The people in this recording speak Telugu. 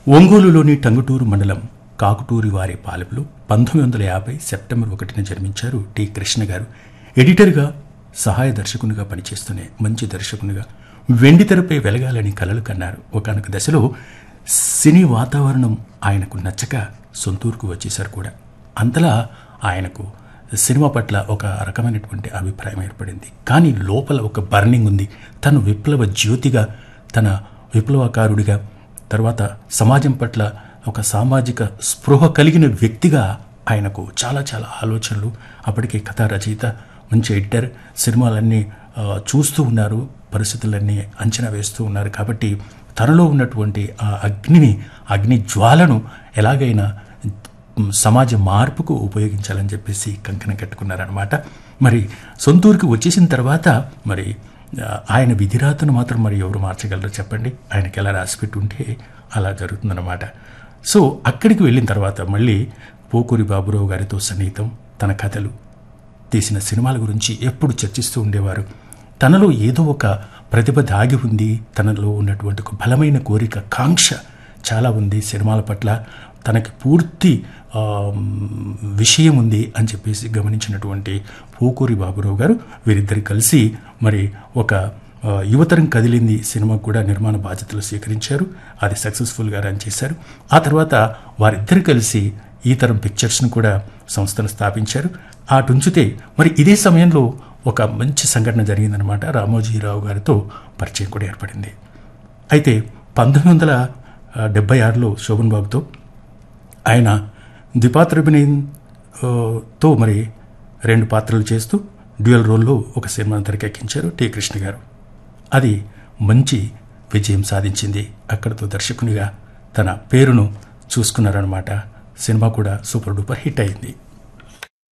ఒంగోలులోని టంగుటూరు మండలం కాకుటూరి వారి పాలెంలో పంతొమ్మిది వందల యాభై సెప్టెంబర్ ఒకటిన జన్మించారు టి కృష్ణ గారు ఎడిటర్గా సహాయ దర్శకునిగా పనిచేస్తూనే మంచి దర్శకునిగా వెండితెరపై వెలగాలని కలలు కన్నారు ఒకనొక దశలో సినీ వాతావరణం ఆయనకు నచ్చక సొంతూరుకు వచ్చేశారు కూడా అంతలా ఆయనకు సినిమా పట్ల ఒక రకమైనటువంటి అభిప్రాయం ఏర్పడింది కానీ లోపల ఒక బర్నింగ్ ఉంది తను విప్లవ జ్యోతిగా తన విప్లవకారుడిగా తర్వాత సమాజం పట్ల ఒక సామాజిక స్పృహ కలిగిన వ్యక్తిగా ఆయనకు చాలా చాలా ఆలోచనలు అప్పటికే కథా రచయిత మంచి ఎడిటర్ సినిమాలన్నీ ఆ, చూస్తూ ఉన్నారు పరిస్థితులన్నీ అంచనా వేస్తూ ఉన్నారు కాబట్టి తనలో ఉన్నటువంటి ఆ అగ్నిని అగ్ని జ్వాలను ఎలాగైనా మ్, సమాజ మార్పుకు ఉపయోగించాలని చెప్పేసి కంకణం కట్టుకున్నారనమాట మరి సొంతూరుకి వచ్చేసిన తర్వాత మరి ఆ, ఆయన విధిరాతను మాత్రం మరి ఎవరు మార్చగలరో చెప్పండి ఆయనకి ఎలా రాసిపెట్టి ఉంటే అలా జరుగుతుందన్నమాట సో అక్కడికి వెళ్ళిన తర్వాత మళ్ళీ పోకూరి బాబురావు గారితో సన్నిహితం తన కథలు తీసిన సినిమాల గురించి ఎప్పుడు చర్చిస్తూ ఉండేవారు తనలో ఏదో ఒక ప్రతిభ దాగి ఉంది తనలో ఉన్నటువంటి ఒక బలమైన కోరిక కాంక్ష చాలా ఉంది సినిమాల పట్ల తనకి పూర్తి ఆ, విషయం ఉంది అని చెప్పేసి గమనించినటువంటి పోకూరి బాబురావు గారు వీరిద్దరు కలిసి మరి ఒక ఆ, యువతరం కదిలింది సినిమా కూడా నిర్మాణ బాధ్యతలు స్వీకరించారు అది సక్సెస్ఫుల్గా రన్ చేశారు ఆ తర్వాత వారిద్దరు కలిసి ఈ తరం పిక్చర్స్ను కూడా సంస్థను స్థాపించారు అటుంచితే మరి ఇదే సమయంలో ఒక మంచి సంఘటన జరిగిందనమాట రామోజీరావు గారితో పరిచయం కూడా ఏర్పడింది అయితే పంతొమ్మిది వందల డెబ్బై ఆరులో శోభన్ బాబుతో ఆయన ద్విపాత్రాభినయం ఆ, తో మరి రెండు పాత్రలు చేస్తూ డ్యూయల్ రోల్లో ఒక సినిమాను తెరకెక్కించారు టి కృష్ణ గారు అది మంచి విజయం సాధించింది అక్కడితో దర్శకునిగా తన పేరును చూసుకున్నారనమాట సినిమా కూడా సూపర్ డూపర్ హిట్ అయింది